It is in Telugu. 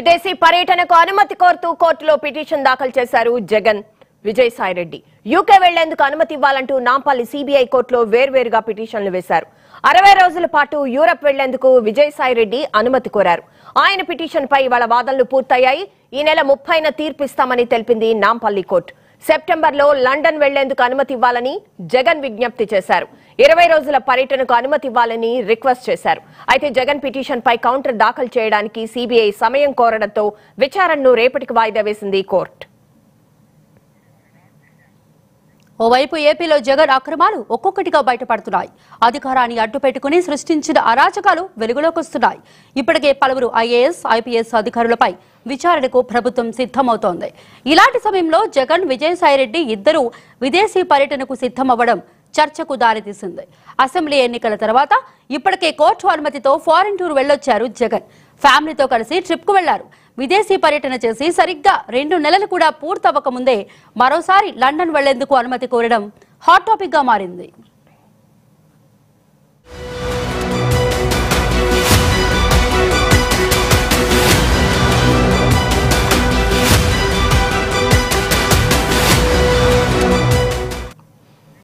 విదేశీ పర్యటనకు అనుమతి కోరుతూ కోర్టులో పిటిషన్ దాఖలు చేశారు జగన్ విజయసాయిరెడ్డి యూకే వెళ్లేందుకు అనుమతి ఇవ్వాలంటూ నాంపల్లి సిబిఐ కోర్టులో వేర్వేరుగా పిటిషన్లు వేశారు అరవై రోజుల పాటు యూరప్ వెళ్లేందుకు విజయసాయిరెడ్డి అనుమతి కోరారు ఆయన పిటిషన్ పై వాళ్ళ వాదనలు పూర్తయ్యాయి ఈ నెల ముప్పైన తీర్పిస్తామని తెలిపింది నాంపల్లి కోర్టు సెప్టెంబర్ లో లండన్ వెళ్లేందుకు అనుమతి ఇవ్వాలని జగన్ విజ్ఞప్తి చేశారు ఇరవై రోజుల పర్యటనకు అనుమతి ఇవ్వాలని రిక్వెస్ట్ చేశారు అయితే జగన్ పిటిషన్ పై కౌంటర్ దాఖలు చేయడానికి సిబిఐ సమయం కోరడంతో విచారణను రేపటికి వాయిదా వేసింది కోర్టు ఓవైపు ఏపీలో జగన్ అక్రమాలు ఒక్కొక్కటిగా బయటపడుతున్నాయి అధికారాన్ని అడ్డుపెట్టుకుని సృష్టించిన అరాచకాలు వెలుగులోకి వస్తున్నాయి ఇప్పటికే పలువురు ఐఏఎస్ ఐపీఎస్ అధికారులపై విచారణకు ప్రభుత్వం సిద్ధమవుతోంది ఇలాంటి సమయంలో జగన్ విజయసాయిరెడ్డి ఇద్దరూ విదేశీ పర్యటనకు సిద్ధమవ్వడం చర్చకు దారితీసింది అసెంబ్లీ ఎన్నికల తర్వాత ఇప్పటికే కోర్టు అనుమతితో ఫారిన్ టూర్ వెళ్ళొచ్చారు జగన్ ఫ్యామిలీతో కలిసి ట్రిప్ కు వెళ్లారు విదేశీ పర్యటన చేసి సరిగ్గా రెండు నెలలు కూడా పూర్తవ్వక ముందే మరోసారి లండన్ వెళ్లేందుకు అనుమతి కోరడం హాట్ టాపిక్ గా మారింది